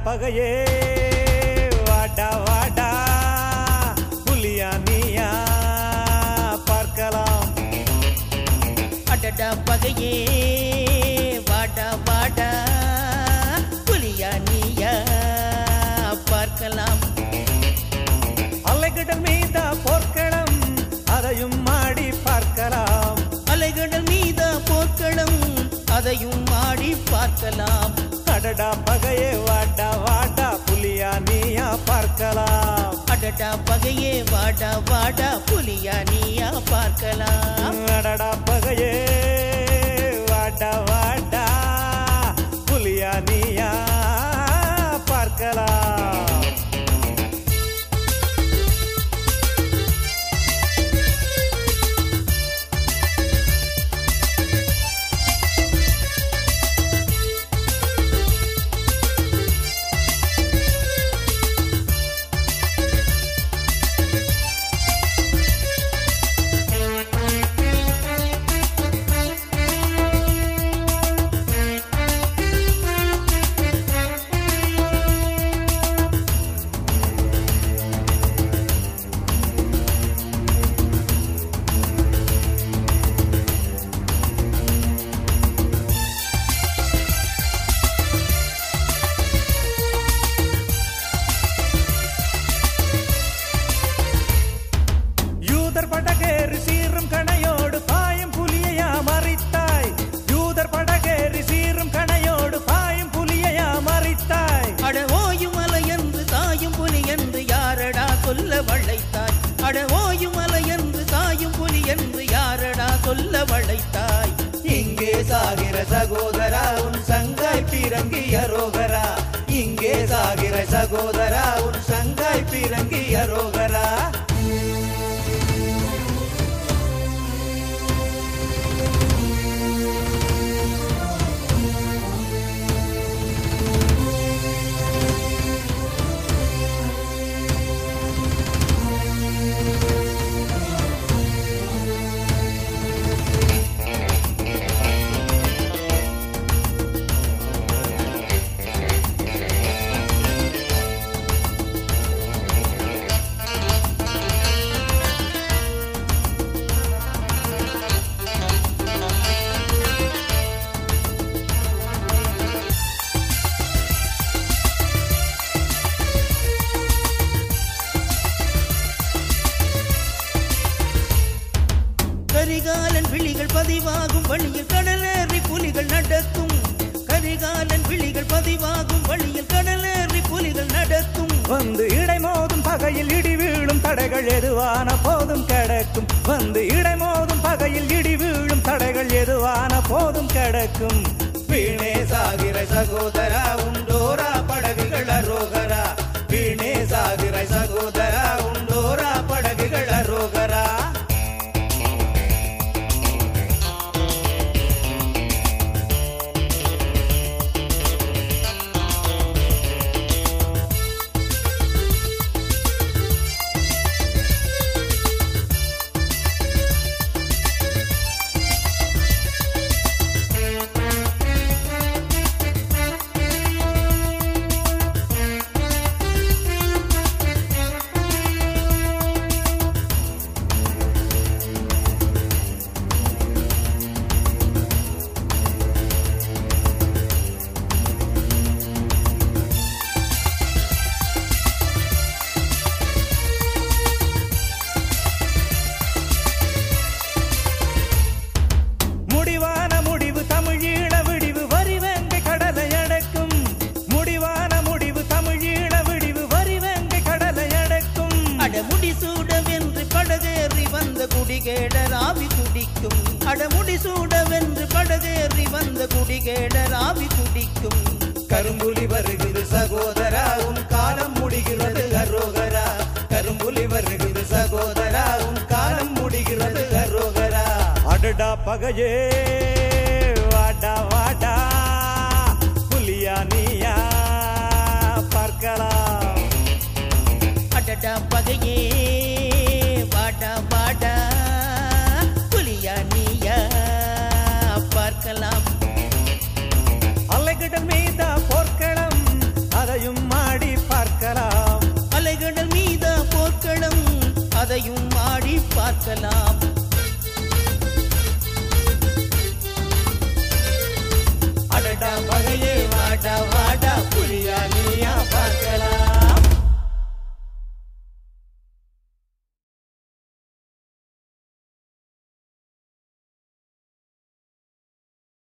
பகையே வாடா வாடா புலியா நீயா பார்க்கலாம் அடடா பகையே வாடா வாடா புலியா நீயா பார்க்கலாம் அலைகடல் மீதா போர்க்களம் அதையும் ஆடி பார்க்கலாம் அலைகடல் மீத போர்க்களம் அதையும் ஆடி பார்க்கலாம் அடடா பகையே வாடா வாடா புலியா நீயா பார்க்கலாம் அடடா பகையே வாடா வாடா புலியா நீயா பார்க்கலாம் அடடா பகையே வாடா வாடா புலியா நீயா பார்க்கலாம் யூதர் படகேறி சீரும் கணையோடு பாயும் புலியையா மறித்தாய் யூதர் படகேறி சீரும் கணையோடு பாயும் புலியையா மறித்தாய் அட ஓயும் அலை என்று தாயும் புலி என்று யாரடா சொல்ல வளைத்தாய் அட ஓயும் அலை என்று தாயும் புலி என்று யாரடா சொல்ல வளைத்தாய் இங்கே சாகிற சகோதரா உன் சங்காய் பிறங்கிய ரோகரா இங்கே சாகிற சகோதரா உன் சங்காய் பிறங்கிய ரோகரா கரிகாலன் விழிகள் பதிவாகும் வழியில் கடலேறி புலிகள் நடக்கும் கரிகாலன் விழிகள் பதிவாகும் வழியில் கடலேறி புலிகள் நடக்கும் வந்து இடை மோதும் பகையில் இடி வீழும் தடைகள் எதுவான போதும் கிடக்கும் வந்து இடை மோதும் பகையில் இடி வீழும் தடைகள் எதுவான போதும் கிடக்கும் வீணே சாகிற சகோதரா உண்டோரா படகுகள் அரோகரா வீணே சாகிற சகோதரா உண்டோரா படகுகள் அரோகரா முடிவான முடிவு தமிழீழ விடிவு வரிவேங்கை கடலை அடக்கும் முடிவான முடிவு தமிழீழ விடிவு வரிவேங்கை கடலை அடக்கும் அடமுடி சூடவென்று படகேறி வந்த குடிகேடர் ஆவி குடிக்கும் அடமுடி சூடவென்று படகேறி வந்த குடிகேடர் ஆவி குடிக்கும் கரும்புலி வருகிறது சகோதரா உன் காலம் முடிகிறது அரோகரா கரும்புலி வருகிறது சகோதரா உன் காலம் முடிகிறது அரோகரா அடடா பகையே வாடா வாடா புலியா நீயா பார்க்கலாம் அடடா பகையே வாடா வாடா புலியா நீயா பார்க்கலாம் அலைகடல் மீதா போர்க்களம் அதையும் அதையும் ஆடி பார்க்கலாம்